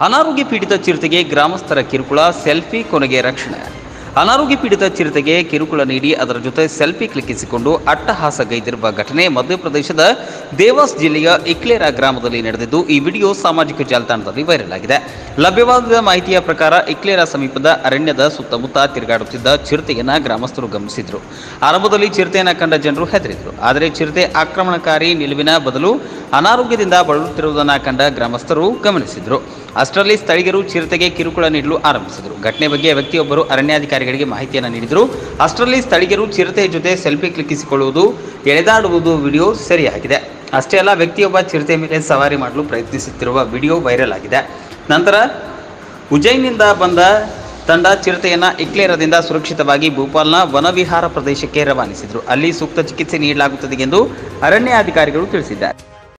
ಅನಾರೋಗ್ಯ ಪೀಡಿತ ಚಿರತೆಗೆ ಗ್ರಾಮಸ್ಥರ ಕಿರುಕುಳ ಸೆಲ್ಫಿ ಕೊನೆಗೆ ರಕ್ಷಣೆ ಅನಾರೋಗ್ಯ ಪೀಡಿತ ಚಿರತೆಗೆ ಕಿರುಕುಳ ನೀಡಿ ಅದರ ಜೊತೆ ಸೆಲ್ಫಿ ಕ್ಲಿಕ್ಕಿಸಿಕೊಂಡು ಅಟ್ಟಹಾಸಗೈದಿರುವ ಘಟನೆ ಮಧ್ಯಪ್ರದೇಶದ ದೇವಾಸ್ ಜಿಲ್ಲೆಯ ಇಕ್ಲೇರಾ ಗ್ರಾಮದಲ್ಲಿ ನಡೆದಿದ್ದು ಈ ವಿಡಿಯೋ ಸಾಮಾಜಿಕ ಜಾಲತಾಣದಲ್ಲಿ ವೈರಲ್ ಆಗಿದೆ ಲಭ್ಯವಾದ ಮಾಹಿತಿಯ ಪ್ರಕಾರ ಇಕ್ಲೇರಾ ಸಮೀಪದ ಅರಣ್ಯದ ಸುತ್ತಮುತ್ತ ತಿರುಗಾಡುತ್ತಿದ್ದ ಚಿರತೆಯನ್ನ ಗ್ರಾಮಸ್ಥರು ಗಮನಿಸಿದ್ರು ಆರಂಭದಲ್ಲಿ ಚಿರತೆಯನ್ನ ಕಂಡ ಜನರು ಹೆದರಿದ್ರು ಆದರೆ ಚಿರತೆ ಆಕ್ರಮಣಕಾರಿ ನಿಲುವಿನ ಬದಲು ಅನಾರೋಗ್ಯದಿಂದ ಬಳಲುತ್ತಿರುವುದನ್ನು ಕಂಡ ಗ್ರಾಮಸ್ಥರು ಗಮನಿಸಿದ್ರು ಅಷ್ಟರಲ್ಲಿ ಸ್ಥಳೀಯರು ಚಿರತೆಗೆ ಕಿರುಕುಳ ನೀಡಲು ಆರಂಭಿಸಿದರು ಘಟನೆ ಬಗ್ಗೆ ವ್ಯಕ್ತಿಯೊಬ್ಬರು ಅರಣ್ಯಾಧಿಕಾರಿಗಳಿಗೆ ಮಾಹಿತಿಯನ್ನು ನೀಡಿದರು ಅಷ್ಟರಲ್ಲಿ ಸ್ಥಳೀಯರು ಚಿರತೆಯ ಜೊತೆ ಸೆಲ್ಫಿ ಕ್ಲಿಕ್ಕಿಸಿಕೊಳ್ಳುವುದು ಎಳೆದಾಡುವುದು ವಿಡಿಯೋ ಸೆರೆಯಾಗಿದೆ ಅಷ್ಟೇ ಅಲ್ಲ ವ್ಯಕ್ತಿಯೊಬ್ಬ ಚಿರತೆ ಮೇಲೆ ಸವಾರಿ ಮಾಡಲು ಪ್ರಯತ್ನಿಸುತ್ತಿರುವ ವಿಡಿಯೋ ವೈರಲ್ ಆಗಿದೆ ನಂತರ ಉಜ್ಜೈನ್ನಿಂದ ಬಂದ ತಂಡ ಚಿರತೆಯನ್ನ ಇಕ್ಲೇರದಿಂದ ಸುರಕ್ಷಿತವಾಗಿ ಭೂಪಾಲ್ನ ವನವಿಹಾರ ಪ್ರದೇಶಕ್ಕೆ ರವಾನಿಸಿದರು ಅಲ್ಲಿ ಸೂಕ್ತ ಚಿಕಿತ್ಸೆ ನೀಡಲಾಗುತ್ತದೆ ಎಂದು ಅರಣ್ಯಾಧಿಕಾರಿಗಳು ತಿಳಿಸಿದ್ದಾರೆ